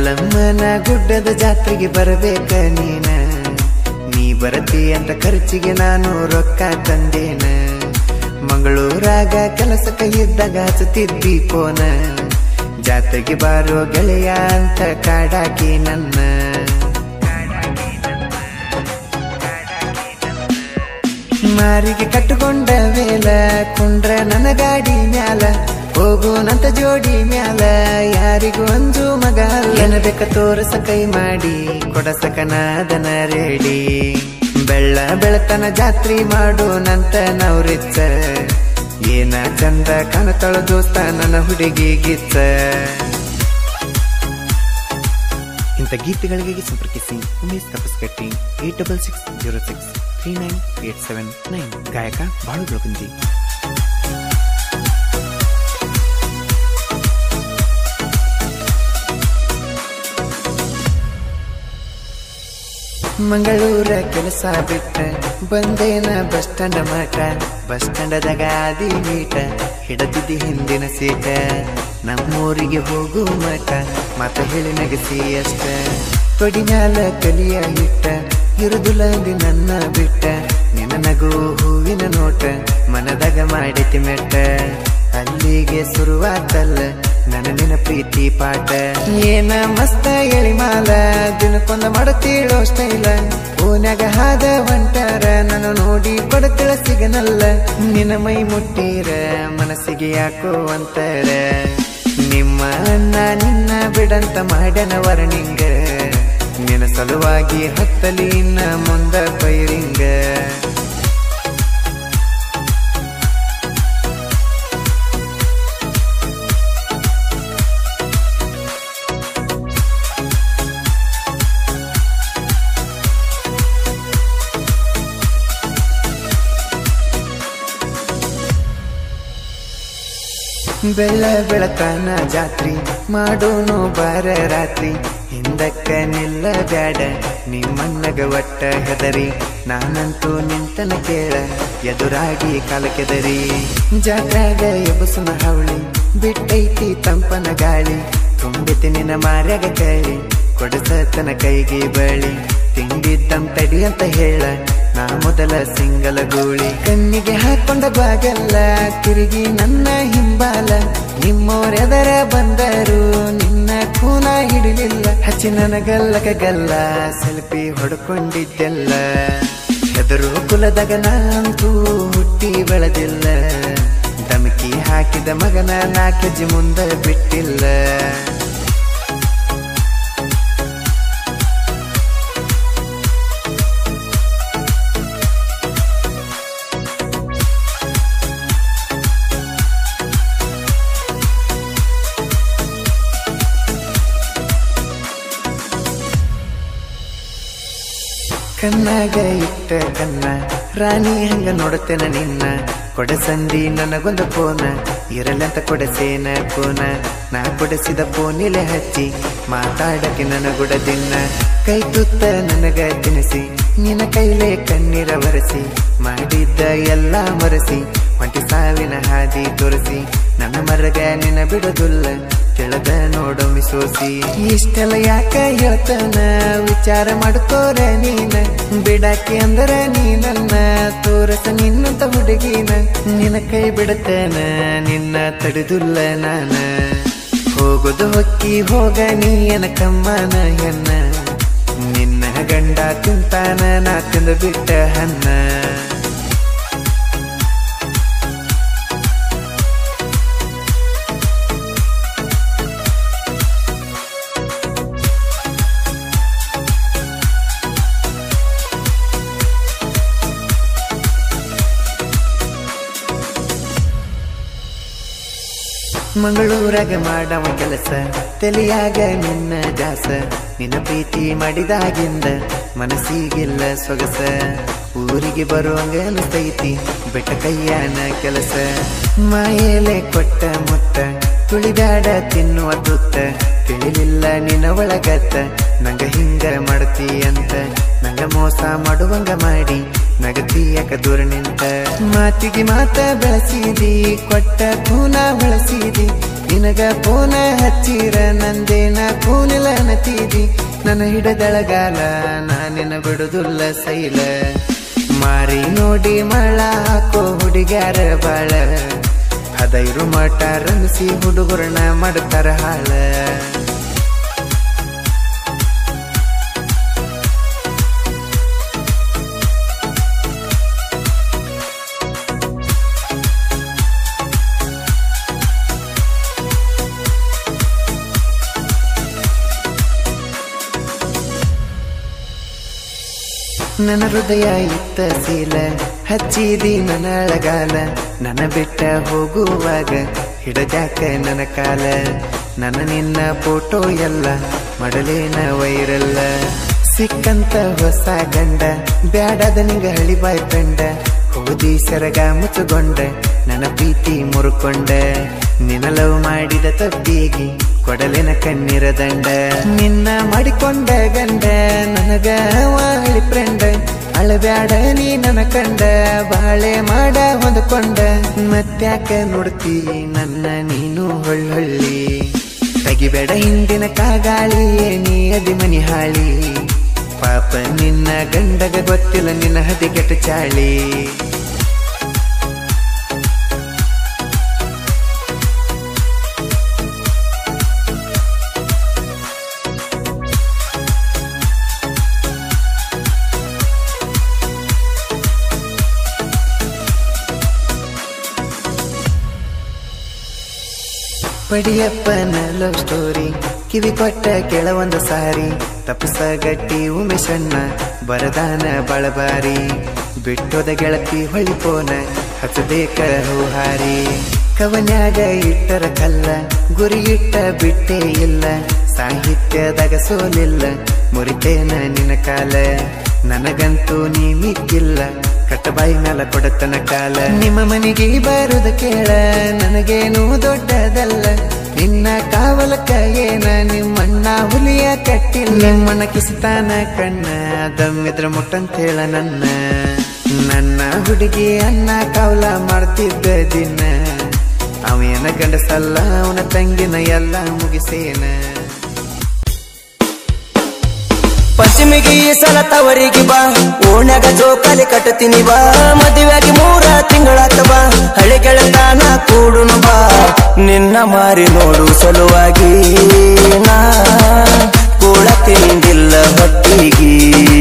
ಮಲ್ಲಮ್ಮನ ಗುಡ್ಡದ ಜಾತ್ರೆಗೆ ಬರಬೇಕ ನೀನ ನೀ ಬರತಿ ಅಂತ ಖರ್ಚಿಗೆ ನಾನು ರೊಕ್ಕ ತಂದೇನ ಮಂಗಳೂರಾಗ ಕೆಲಸಕ್ಕೆ ಇದ್ದಾಗ ಹಚ್ಚುತ್ತಿದ್ದಿ ಫೋನ ಜಾತ್ರೆಗೆ ಬಾರೋ ಗೆಳೆಯ ಅಂತ ಕಾಡಾಕಿ ನನ್ನ ಮಾರಿಗೆ ಕಟ್ಟುಕೊಂಡ ವೇಲ ಕುಂಡ್ರ ನನ್ನ ಗಾಡಿ ಮ್ಯಾಲ ಹೋಗೋನಂತ ಜೋಡಿ ಮ್ಯಾಲ ಯಾರಿಗೂ ಅಂಜು ಮಗ ಏನ ಬೇಕ ತೋರಸ ಕೈ ಮಾಡಿ ಕೊಡಸಕನಾದನ ರೇಡಿ ಬೆಳ್ಳ ಬೆಳತನ ಜಾತ್ರಿ ಮಾಡೋನಂತ ನಾವು ರಿಚ್ಚ ಏನ ಚಂದ ಕಾಣತಳ ದೋಸ್ತ ನನ್ನ ಹುಡುಗಿ ಗಿಚ್ಚ ಇಂಥ ಗೀತೆಗಳಿಗೆ ಸಂಪರ್ಕಿಸಿ Umesh Tapaskatti eight double six zero six three nine eight seven nine ಗಾಯಕ ಬಾಳು ಬೆಳಗುಂದಿ ಮಂಗಳೂರ ಕೆಲಸ ಬಿಟ್ಟ ಬಂದೇನ ಬಸ್ ಸ್ಟ್ಯಾಂಡ್ ಮಠ ಬಸ್ ಸ್ಟ್ಯಾಂಡದಾಗ ಆದಿ ಮೀಟ ಹಿಡದಿದ್ದಿ ಹಿಂದಿನ ಸೀಟ ನಮ್ಮೂರಿಗೆ ಹೋಗು ಮಠ ಮಾತ ಹೇಳಿ ನಗಸಿ ಅಷ್ಟ ತೊಡಿ ಮ್ಯಾಲ ಕಲಿಯ ಇಟ್ಟ ಇರುದುಲಂದಿ ನನ್ನ ಬಿಟ್ಟ ನಿನ್ನ ನಗು ಹೂವಿನ ನೋಟ ಮನದಾಗ ಮಾಡಿತಿ ಮೆಟ್ಟ ಅಲ್ಲಿಗೆ ಶುರುವಾತಲ್ಲ ನನ್ನ ನಿನ್ನ ಪ್ರೀತಿ ಪಾಠ ಏನ ಮಸ್ತ ಎಳಿಮಾಲ ದಿನಕ್ಕೊಂದ ಮಾಡುತ್ತೀಳೋ ಸ್ಟೈಲ ಓನ್ಯಾಗ ಹಾದ ಹೊಂಟಾರ ನನ್ನ ನೋಡಿ ಕೊಡತಿಳ ಸಿಗನಲ್ಲ ನಿನ್ನ ಮೈ ಮುಟ್ಟೀರ ಮನಸ್ಸಿಗೆ ಯಾಕೋ ಅಂತಾರ ನಿಮ್ಮ ಅಣ್ಣ ನಿನ್ನ ಬಿಡಂತ ಮಾಡ್ಯನ ವರ್ಣಿಂಗ ನಿನ್ನ ಸಲುವಾಗಿ ಹತ್ತಲಿ ಇನ್ನ ಮುಂದ ಪೈರಿಂಗ ಬೆಳ್ಳ ಬೆಳತಾನ ಜಾತ್ರಿ ಮಾಡೋನು ಬಾರ ರಾತ್ರಿ ಹಿಂದಕ್ಕ ನಿಲ್ಲ ಬ್ಯಾಡ ನಿಮ್ಮನ್ನಗ ಒಟ್ಟ ಹೆದರಿ ನಾನಂತೂ ನಿಂತನ ಕೇಳ ಎದುರಾಗಿ ಕಾಲಕೆದರಿ ಜಾತ್ರಾಗ ಎಬಸುನ ಹವಳಿ ಬಿಟ್ಟೈತಿ ತಂಪನ ಗಾಳಿ ತುಂಬಿತಿ ನಿನ್ನ ಮಾರ್ಯಾಗ ಕಳಿ ಕೊಡಸತನ ಕೈಗೆ ಬಳಿ ತಿಂಡಿದ್ದಂ ತಡಿ ಅಂತ ಹೇಳ ನಾ ಮೊದಲ ಸಿಂಗಲ ಗೂಳಿ ಕಣ್ಣಿಗೆ ಹಾಕೊಂಡ ಬಾಗಲ್ಲ ತಿರುಗಿ ನನ್ನ ಹಿಂಬಾಲ ನಿಮ್ಮೋರೆದರ ಬಂದರು ನಿನ್ನ ಕೂನ ಹಿಡಿಲಿಲ್ಲ ಹಚ್ಚಿ ನನಗಲ್ಲಕ ಗಲ್ಲ ಸೆಲ್ಫಿ ಹೊಡ್ಕೊಂಡಿದ್ದೆಲ್ಲ ಹೆದರು ಕುಲದಾಗ ನಾನಂತೂ ಹುಟ್ಟಿ ಬೆಳೆದಿಲ್ಲ ದಮಕಿ ಹಾಕಿದ ಮಗನ ನಾಲ್ಕಜಿ ಮುಂದೆ ಬಿಟ್ಟಿಲ್ಲ ಕಣ್ಣಾಗ ಇಟ್ಟ ಕನ್ನ ರಾಣಿ ಹಂಗ ನೋಡುತ್ತೇನ ನಿನ್ನ ಕೊಡಸಂದಿ ನನಗೊಂದು ಫೋನ ಇರಲಂತ ಕೊಡಸೇನ ಫೋನ ನಾ ಕೊಡಿಸಿದ ಫೋನಿಲೆ ಹಚ್ಚಿ ಮಾತಾಡಕ್ಕೆ ನನಗುಡದಿನ್ನ ಕೈ ತುತ್ತ ನನಗ ತಿನಿಸಿ ನಿನ್ನ ಕೈಲೇ ಕಣ್ಣೀರ ಬರೆಸಿ ಮಾಡಿದ್ದ ಎಲ್ಲ ಮರೆಸಿ ಒಂಟಿ ಸಾವಿನ ಹಾದಿ ತೋರಿಸಿ ನನ್ನ ಮರಗ ನಿನ್ನ ಬಿಡೋದಿಲ್ಲ ಕೆಳದ ನೋಡೊಮ್ಮೆ ಸೋಸಿ ಇಷ್ಟೆಲ್ಲ ಯಾಕ ಹೇಳ್ತಾನ ವಿಚಾರ ಮಾಡ್ಕೋರ ನೀನ ಬಿಡಾಕಿ ಅಂದರ ನೀ ನನ್ನ ತೋರಸ ನಿನ್ನಂತ ಹುಡುಗಿನ ನಿನ್ನ ಕೈ ಬಿಡತೇನ ನಿನ್ನ ತಡೆದುಲ್ಲ ನಾನ ಹೋಗೋದು ಹೊಕ್ಕಿ ಹೋಗ ನೀಯನ ಕಮ್ಮನ ಎನ್ನ ನಿನ್ನ ಗಂಡ ತಿಂತಾನ ನಾ ತಿಂದು ಬಿಟ್ಟ ಹನ್ನ ಮಂಗಳೂರಾಗ ಮಾಡವ ಕೆಲಸ ತಲೆಯಾಗ ನಿನ್ನ ಜಾಸ ನಿನ್ನ ಪ್ರೀತಿ ಮಾಡಿದಾಗಿಂದ ಮನಸ್ಸಿಗೆಲ್ಲ ಸೊಗಸ ಊರಿಗೆ ಬರುವಂಗ ಅನಿಸ್ತೈತಿ ಬೆಟ್ಟ ಕೈಯಾನ ಕೆಲಸ ಮಾಯೇಲೆ ಕೊಟ್ಟ ಮುತ್ತ ತುಳಿಬ್ಯಾಡ ತಿನ್ನುವ ತುತ್ತ ತಿಳಿಲಿಲ್ಲ ನಿನ್ನ ಒಳಗತ್ತ ನಂಗ ಹಿಂಗ ಮಾಡ್ತಿ ಅಂತ ನಂಗ ಮೋಸ ಮಾಡುವಂಗ ಮಾಡಿ ನಗತಿ ಯಾಕ ದೂರ ನಿಂತ ಮಾತಿಗೆ ಮಾತ ಬೆಳೆಸಿದಿ ಕೊಟ್ಟ ಕೂನ ಬಳಸಿದಿ ನಿನಗ ಫೋನ ಹಚ್ಚಿರ ನಂದೇನ ಕೂನಿಲ ನತೀದಿ ನನ್ನ ಹಿಡದಳಗಾಲ ನಾನಿನ ಬಿಡುದಿಲ್ಲ ಸೈಲ ಮಾರಿ ನೋಡಿ ಮಳ ಹಾಕೋ ಹುಡುಗ್ಯಾರ ಬಾಳ ಅದೈರು ಮಠ ರಂಗಿಸಿ ಹುಡುಗರನ್ನ ಮಾಡ್ತಾರ ಹಾಳ ನನ್ನ ಹೃದಯ ಇತ್ತ ಸೀಲ ಹಚ್ಚಿದಿ ನನ್ನ ಅಳಗಾಲ ನನ್ನ ಬಿಟ್ಟ ಹೋಗುವಾಗ ಹಿಡಜಾಕ ನನ್ನ ಕಾಲ ನನ್ನ ನಿನ್ನ ಫೋಟೋ ಎಲ್ಲ ಮಡಲೇನ ವೈರಲ್ಲ ಸಿಕ್ಕಂತ ಹೊಸ ಗಂಡ ಬ್ಯಾಡದ ನಿಂಗ ಹಳಿ ಬಾಯ್ ಕಂಡ ಹೋದಿ ಸರಗ ಮುಚ್ಚುಗೊಂಡ ನನ್ನ ಪ್ರೀತಿ ಮುರುಕೊಂಡ ನಿನ್ನ ಲವ್ ಮಾಡಿದ ತಪ್ಪಿಗೆ ಕೊಡಲಿನ ಕಣ್ಣೀರ ದಂಡ ನಿನ್ನ ಮಾಡಿಕೊಂಡ ಗಂಡ ನನಗ ವಾಳಿ ಫ್ರೆಂಡ್ ಅಳಬ್ಯಾಡ ನೀ ನನ್ನ ಕಂಡ ಬಾಳೆ ಮಾಡ ಹೊಂದ್ಕೊಂಡ ಮತ್ತ್ಯಾಕ ನೋಡ್ತಿ ನನ್ನ ನೀನು ಹೊಳ್ಳೊಳ್ಳಿ ತೆಗಿಬೇಡ ಹಿಂದಿನ ಕಾಗಾಳಿ ನೀ ಅದಿ ಮನಿ ಹಾಳಿ ಪಾಪ ನಿನ್ನ ಗಂಡಗ ಗೊತ್ತಿಲ್ಲ ನಿನ್ನ ಹದಿಗೆಟ್ಟ ಚಾಳಿ ಪಡಿಯಪ್ಪನ ಲವ್ ಸ್ಟೋರಿ ಕಿವಿ ಕೊಟ್ಟ ಕೆಳವೊಂದ ಸಾರಿ ತಪಸ ಗಟ್ಟಿ ಉಮೇಶಣ್ಣ ಬರದಾನ ಬಳಬಾರಿ ಬಿಟ್ಟೋದ ಗೆಳತಿ ಹೊಳಿಪೋನ ಹಚ್ಚಬೇಕ ಹೂಹಾರಿ ಕವನ್ಯಾಗ ಇಟ್ಟರ ಕಲ್ಲ ಗುರಿ ಇಟ್ಟ ಬಿಟ್ಟೇ ಇಲ್ಲ ಸಾಹಿತ್ಯದಾಗ ಸೋಲಿಲ್ಲ ಮುರಿತೇನ ನಿನ್ನ ಕಾಲ ನನಗಂತೂ ನೀ ಮಿಕ್ಕಿಲ್ಲ ಕಟ್ಟಬಾಯಿ ಮ್ಯಾಲ ಕೊಡತನ ಕಾಲ ನಿಮ್ಮ ಮನೆಗೆ ಬರುದ ಕೇಳ ನನಗೇನು ದೊಡ್ಡದಲ್ಲ ನಿನ್ನ ಕಾವಲಕ್ಕ ಏನ ನಿಮ್ಮಣ್ಣ ಹುಲಿಯ ಕಟ್ಟಿಲ್ಲ ನಿಮ್ಮಣ್ಣ ಕಿಸಿತಾನ ಕಣ್ಣ ದಮ್ಮಿದ್ರ ಮುಟ್ಟಂತ ಹೇಳ ನನ್ನ ನನ್ನ ಹುಡುಗಿ ಅನ್ನ ಕಾವಲ ಮಾಡ್ತಿದ್ದ ದಿನ ಅವೇನ ಗಂಡಸಲ್ಲ ಅವನ ತಂಗಿನ ಎಲ್ಲ ಮುಗಿಸೇನ ಪಶ್ಚಿಮಿಗೆ ಈ ಸಲ ತವರಿಗೆ ಬಾ ಓಣ್ಯಾಗ ಜೋಕಾಲಿ ಕಟ್ಟತೀನಿ ಬಾ ಮದುವೆಯಾಗಿ ಮೂರ ತಿಂಗಳಾತ ಬಾ ಹಳೆ ಗೆಳತಾನ ಕೂಡುನು ಬಾ ನಿನ್ನ ಮಾರಿ ನೋಡು ಸಲುವಾಗಿ ನಾ ಕೂಳ ತಿಂದಿಲ್ಲ ಹೊತ್ತಿಗೆ